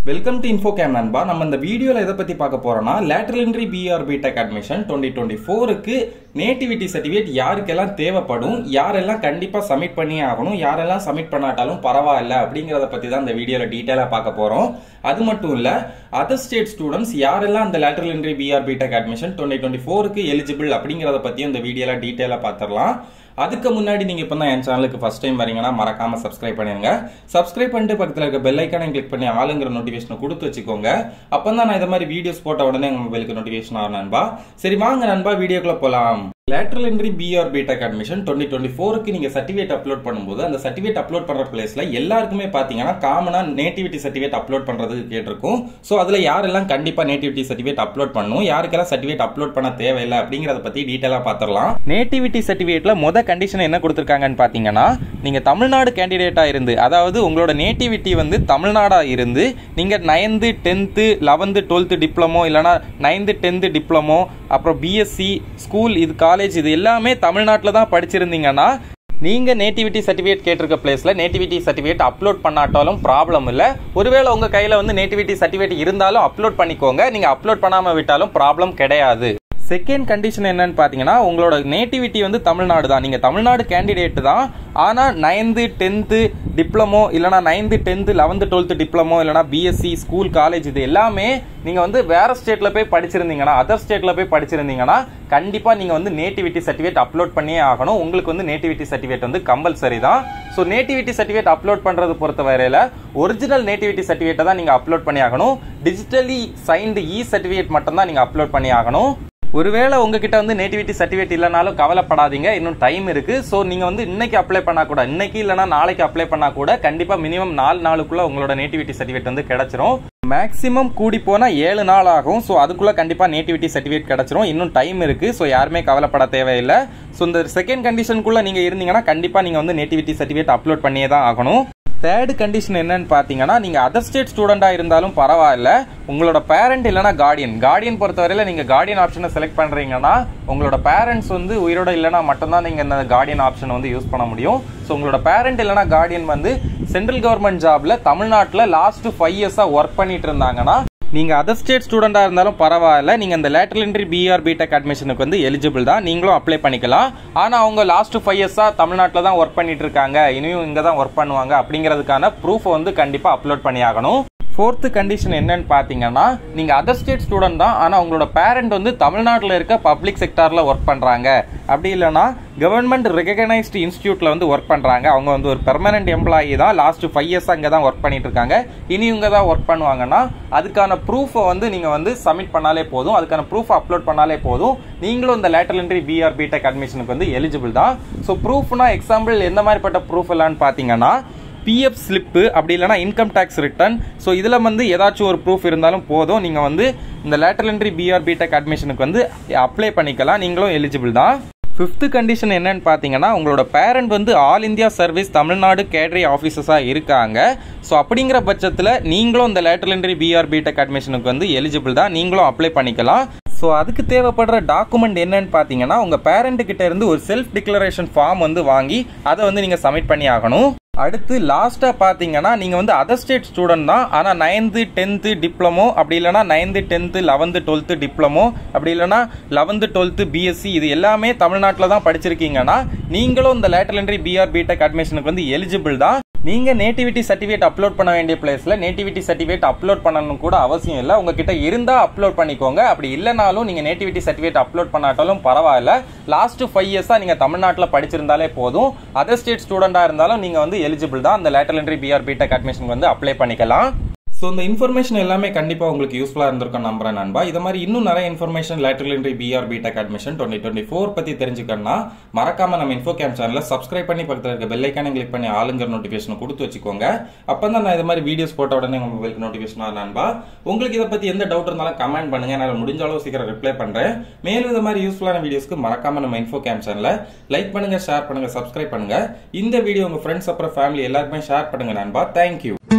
welcome to info game நண்பா நம்ம இந்த வீடியோவில் எதை பற்றி பார்க்க போறோம்னா lateral entry B R B Tech admission twenty twenty ஃபோருக்கு நேட்டிவிட்டி சர்டிஃபிகேட் யாருக்கெல்லாம் தேவைப்படும் யாரெல்லாம் கண்டிப்பாக சப்மிட் பண்ணியே ஆகணும் யாரெல்லாம் சப்மிட் பண்ணாட்டாலும் பரவாயில்ல அப்படிங்கிறத பற்றி தான் இந்த வீடியோவில் டீட்டெயிலாக பார்க்க போகிறோம் அது மட்டும் இல்லை அதர் ஸ்டேட் ஸ்டூடெண்ட்ஸ் யாரெல்லாம் அந்த lateral entry B R B Tech admission twenty twenty ஃபோருக்கு எலிஜிபிள் அப்படிங்கிறத பற்றியும் இந்த வீடியோவில் டீட்டெயிலாக பார்த்துடலாம் அதுக்கு முன்னாடி நீங்க இப்போ தான் என் சேனலுக்கு ஃபர்ஸ்ட் டைம் வரீங்கன்னா மறக்காம சப்ஸ்கிரைப் பண்ணிருங்க சப்ஸ்கிரைப் பண்ணிட்டு பக்கத்தில் இருக்க பெல் ஐக்கானை கிளிக் பண்ணி ஆளுங்கிற நோட்டிஃபிகேஷனை கொடுத்து வச்சுக்கோங்க அப்போ தான் நான் இந்த மாதிரி வீடியோஸ் போட்ட உடனே உங்க மொபைலுக்கு நோட்டிஃபிகேஷன் ஆகும் நண்பா சரி வாங்க நண்பா வீடியோக்குள்ள போலாம் lateral entry B R B Tech admission twenty twenty ஃபோருக்கு நீங்க சர்டிஃபிகேட் அப்லோட் பண்ணும்போது அந்த சர்டிஃபிகேட் அப்லோட் பண்ற பிளேஸ்ல எல்லாருக்குமே பாத்தீங்கன்னா காமனா நேட்டிவிட்டி சர்டிஃபிகேட் அப்லோட் பண்றதுக்கு கேட்டிருக்கும் ஸோ அதுல யாரெல்லாம் கண்டிப்பா நேட்டிவிட்டி சர்டிஃபிகேட் அப்லோட் பண்ணணும் யாருக்கெல்லாம் சர்டிஃபிகேட் அப்லோட் பண்ண தேவையில்லை அப்படிங்கறத பத்தி டீட்டெயிலா பாத்திரலாம் நேட்டிவிட்டி சர்டிஃபிகேட்ல முத கண்டிஷன் என்ன கொடுத்துருக்காங்கன்னு பாத்தீங்கன்னா நீங்க தமிழ்நாடு கேண்டிடேட்டா இருந்து அதாவது உங்களோட நேட்டிவிட்டி வந்து தமிழ்நாடா இருந்து நீங்க ninth tenth eleventh twelfth diploma இல்லைனா நைன்த்து டென்த்து டிப்ளமோ அப்புறம் பிஎஸ்சி ஸ்கூல் இது காலேஜ் இது எல்லாமே தமிழ்நாட்டில் தான் படிச்சிருந்தீங்கன்னா நீங்க நேட்டிவிட்டி சர்டிஃபிகேட் கேட்டிருக்க பிளேஸ்ல நேட்டிவிட்டி சர்டிஃபிகேட் அப்லோட் பண்ணாட்டாலும் ப்ராப்ளம் இல்ல ஒருவேளை உங்க கையில வந்து நேட்டிவிட்டி சர்டிஃபிகேட் இருந்தாலும் அப்லோட் பண்ணிக்கோங்க நீங்க அப்லோட் பண்ணாம விட்டாலும் ப்ராப்ளம் கிடையாது செகண்ட் கண்டிஷன் என்னன்னு பார்த்தீங்கன்னா உங்களோட நேட்டிவிட்டி வந்து தமிழ்நாடு தான் நீங்கள் தமிழ்நாடு கேண்டிடேட் தான் ஆனால் நைன்த்து டென்த்து டிப்ளமோ இல்லைனா ninth tenth eleventh twelfth diploma இல்லைனா பிஎஸ்சி ஸ்கூல் காலேஜ் இது எல்லாமே நீங்கள் வந்து வேற ஸ்டேட்டில் போய் படிச்சிருந்தீங்கன்னா அதர் ஸ்டேட்டில் போய் படிச்சிருந்தீங்கன்னா கண்டிப்பாக நீங்கள் வந்து நேட்டிவிட்டி சர்டிஃபிகேட் அப்லோட் பண்ணியே ஆகணும் உங்களுக்கு வந்து நேட்டிவிட்டி சர்டிஃபிகேட் வந்து கம்பல்சரி தான் ஸோ நேட்டிவிட்டி சர்டிஃபிகேட் அப்லோட் பண்ணுறது பொறுத்த வரையில் ஒரிஜினல் நேட்டிவிட்டி சர்டிஃபிகேட்டை தான் நீங்கள் அப்லோட் பண்ணி ஆகணும் டிஜிட்டலி சைன்டு இ சர்டிஃபிகேட் மட்டும் தான் நீங்கள் அப்லோட் பண்ணி ஆகணும் ஒருவேளை உங்ககிட்ட வந்து நேட்டிவிட்டி சர்டிஃபிகேட் இல்லைனாலும் கவலைப்படாதீங்க இன்னும் டைம் இருக்கு ஸோ நீங்க வந்து இன்னைக்கு அப்ளை பண்ணா கூட இன்னைக்கு இல்லைனா நாளைக்கு அப்ளை பண்ணா கூட கண்டிப்பா மினிமம் நாலு நாளுக்குள்ள உங்களோட நேட்டிவிட்டி சர்டிஃபிகேட் வந்து கிடைச்சிரும் மேக்ஸிமம் கூடி போனா ஏழு நாள் ஆகும் ஸோ அதுக்குள்ள கண்டிப்பா நேட்டிவிட்டி சர்டிஃபிகேட் கிடைச்சிரும் இன்னும் டைம் இருக்கு ஸோ யாருமே கவலைப்பட தேவையில்லை ஸோ இந்த செகண்ட் கண்டிஷனுக்குள்ள நீங்க இருந்தீங்கன்னா கண்டிப்பா நீங்க வந்து நேட்டிவிட்டி சர்டிஃபிகேட் அப்லோட் பண்ணியே தான் ஆகணும் தேர்ட் கண்டிஷன் என்னன்னு பார்த்தீங்கன்னா நீங்கள் அதர் ஸ்டேட் ஸ்டூடெண்டாக இருந்தாலும் பரவாயில்ல உங்களோட பேரண்ட் இல்லைனா கார்டியன் கார்டியன் பொறுத்தவரையில் நீங்கள் கார்டியன் ஆப்ஷனை செலக்ட் பண்ணுறீங்கன்னா உங்களோட பேரண்ட்ஸ் வந்து உயிரோட இல்லைனா மட்டும்தான் நீங்கள் இந்த கார்டியன் ஆப்ஷனை வந்து யூஸ் பண்ண முடியும் ஸோ உங்களோட பேரண்ட் இல்லைனா கார்டியன் வந்து சென்ட்ரல் கவர்மெண்ட் ஜாப்ல தமிழ்நாட்டில் லாஸ்ட் ஃபைவ் இயர்ஸாக ஒர்க் பண்ணிட்டு இருந்தாங்கன்னா நீங்க அதர் ஸ்டேட் ஸ்டூடெண்டா இருந்தாலும் பரவாயில்ல நீங்க இந்த லேட்டரல் என்ட்ரி பிஆர் பிடெக் அட்மிஷனுக்கு வந்து எலிஜிபிள் தான் நீங்களும் அப்ளை பண்ணிக்கலாம் ஆனா அவங்க லாஸ்ட் ஃபைவ் இயர்ஸா தமிழ்நாட்டில் தான் ஒர்க் பண்ணிட்டு இருக்காங்க இனியும் இங்க தான் ஒர்க் பண்ணுவாங்க அப்படிங்கிறதுக்கான ப்ரூஃப் வந்து கண்டிப்பா அப்லோட் பண்ணி ஆகணும் ஃபோர்த்து கண்டிஷன் என்னன்னு பார்த்தீங்கன்னா நீங்கள் அதர் ஸ்டேட் ஸ்டூடெண்ட் தான் ஆனால் உங்களோட பேரண்ட் வந்து தமிழ்நாட்டில் இருக்க பப்ளிக் செக்டாரில் ஒர்க் பண்ணுறாங்க அப்படி இல்லைனா கவர்மெண்ட் ரெகனைஸ்டு இன்ஸ்டியூட்டில் வந்து ஒர்க் பண்ணுறாங்க அவங்க வந்து ஒரு பெர்மனன்ட் எம்ப்ளாயி தான் லாஸ்ட் ஃபைவ் இயர்ஸ் அங்கே தான் ஒர்க் பண்ணிட்டு இருக்காங்க இனி இவங்க தான் ஒர்க் பண்ணுவாங்கன்னா அதுக்கான ப்ரூஃபை வந்து நீங்கள் வந்து சப்மிட் பண்ணாலே போதும் அதுக்கான ப்ரூஃப் அப்லோட் பண்ணாலே போதும் நீங்களும் இந்த லேட்டரல் என்ட்ரி பிஆர் பிடெக் அட்மிஷனுக்கு வந்து எலிஜிபிள் தான் ஸோ ப்ரூஃப்னா எக்ஸாம்பிள் எந்த மாதிரிப்பட்ட ப்ரூஃப் எல்லாம்னு பார்த்தீங்கன்னா பிஎஃப் ஸ்லிப்பு அப்படி இல்லைனா இன்கம் டேக்ஸ் ரிட்டர்ன் ஸோ இதில் வந்து ஏதாச்சும் ஒரு ப்ரூஃப் இருந்தாலும் போதும் நீங்கள் வந்து இந்த லேட்டரல் என்ட்ரி பிஆர் பிடெக் அட்மிஷனுக்கு வந்து அப்ளை பண்ணிக்கலாம் நீங்களும் எலிஜிபிள் தான் ஃபிஃப்த்து கண்டிஷன் என்னன்னு பார்த்தீங்கன்னா உங்களோட பேரண்ட் வந்து all India service Tamil Nadu cadre ஆஃபீஸஸாக இருக்காங்க ஸோ அப்படிங்கிற பட்சத்தில் நீங்களும் இந்த லேட்டரல் என்ட்ரி பிஆர் பிடெக் அட்மிஷனுக்கு வந்து எலிஜிபிள் தான் நீங்களும் அப்ளை பண்ணிக்கலாம் ஸோ அதுக்கு தேவைப்படுற டாக்குமெண்ட் என்னன்னு பார்த்தீங்கன்னா உங்கள் பேரண்ட் கிட்ட இருந்து ஒரு செல்ஃப் டிக்ளரேஷன் ஃபார்ம் வந்து வாங்கி அதை வந்து நீங்கள் சப்மிட் பண்ணி ஆகணும் அடுத்து லாஸ்ட்டாக பார்த்தீங்கன்னா நீங்கள் வந்து அதர் ஸ்டேட் ஸ்டூடெண்ட் தான் ஆனால் நைன்த்து டென்த்து டிப்ளமோ அப்படி இல்லைனா ninth tenth eleventh twelfth diploma அப்படி இல்லைனா லெவன்த்து டுவெல்த்து பிஎஸ்சி இது எல்லாமே தமிழ்நாட்டில் தான் படிச்சிருக்கீங்கன்னா நீங்களும் இந்த லேட்டரல் என்ட்ரி பிஆர் பிடெக் அட்மிஷனுக்கு வந்து எலிஜிபிள் தான் நீங்க நேட்டிவிட்டி சர்டிஃபிகேட் அப்லோட் பண்ண வேண்டிய பிளேஸ்ல நேட்டிவிட்டி சர்டிஃபிகேட் அப்லோட் பண்ணணும் கூட அவசியம் இல்லை உங்ககிட்ட இருந்தா அப்லோட் பண்ணிக்கோங்க அப்படி இல்லைனாலும் நீங்க நேட்டிவிட்டி சர்டிஃபிகேட் அப்லோட் பண்ணாட்டாலும் பரவாயில்ல லாஸ்ட் ஃபைவ் இயர்ஸா நீங்க தமிழ்நாட்டில் படிச்சிருந்தாலே போதும் அதர் ஸ்டேட் ஸ்டூடெண்டா இருந்தாலும் நீங்க வந்து எலிஜிபிள் தான் அந்த lateral entry B R B Tech admission வந்து அப்ளை பண்ணிக்கலாம் ஸோ இந்த இன்ஃபர்மேஷன் எல்லாமே கண்டிப்பாக உங்களுக்கு யூஸ்ஃபுல்லாக இருந்திருக்கும் நம்புறேன் நண்பா இது மாதிரி இன்னும் நிறைய information lateral entry B R B Tech admission twenty twenty four பற்றி தெரிஞ்சுக்கணும்னா மறக்காம நம்ம இன்ஃபோ கேம் சேனலை சப்ஸ்கிரைப் பண்ணி பக்கத்தில் இருக்க பெல்லைக்கான கிளிக் பண்ணி ஆளுங்கிற நோட்டிஃபிகேஷன் கொடுத்து வச்சுக்கோங்க அப்போ தான் நான் இது மாதிரி வீடியோஸ் போட்ட உடனே உங்கள் மொபைலுக்கு நோட்டிஃபிகேஷன் ஆகும் நண்பா உங்களுக்கு இதை பற்றி எந்த டவுட் இருந்தாலும் கமெண்ட் பண்ணுங்க நான் முடிஞ்ச அளவு சீக்கிரம் ரிப்ளை பண்ணுறேன் மேலும் இது மாதிரி யூஸ்ஃபுல்லான வீடியோஸ்க்கு மறக்காம நம்ம இன்ஃபோ கேம் சேனலை லைக் பண்ணுங்க ஷேர் பண்ணுங்க சப்ஸ்கிரைப் பண்ணுங்க இந்த வீடியோ உங்க ஃப்ரெண்ட்ஸ் அப்புறம் ஃபேமிலி எல்லாருக்குமே ஷேர் பண்ணுங்க நண்பா தேங்க்யூ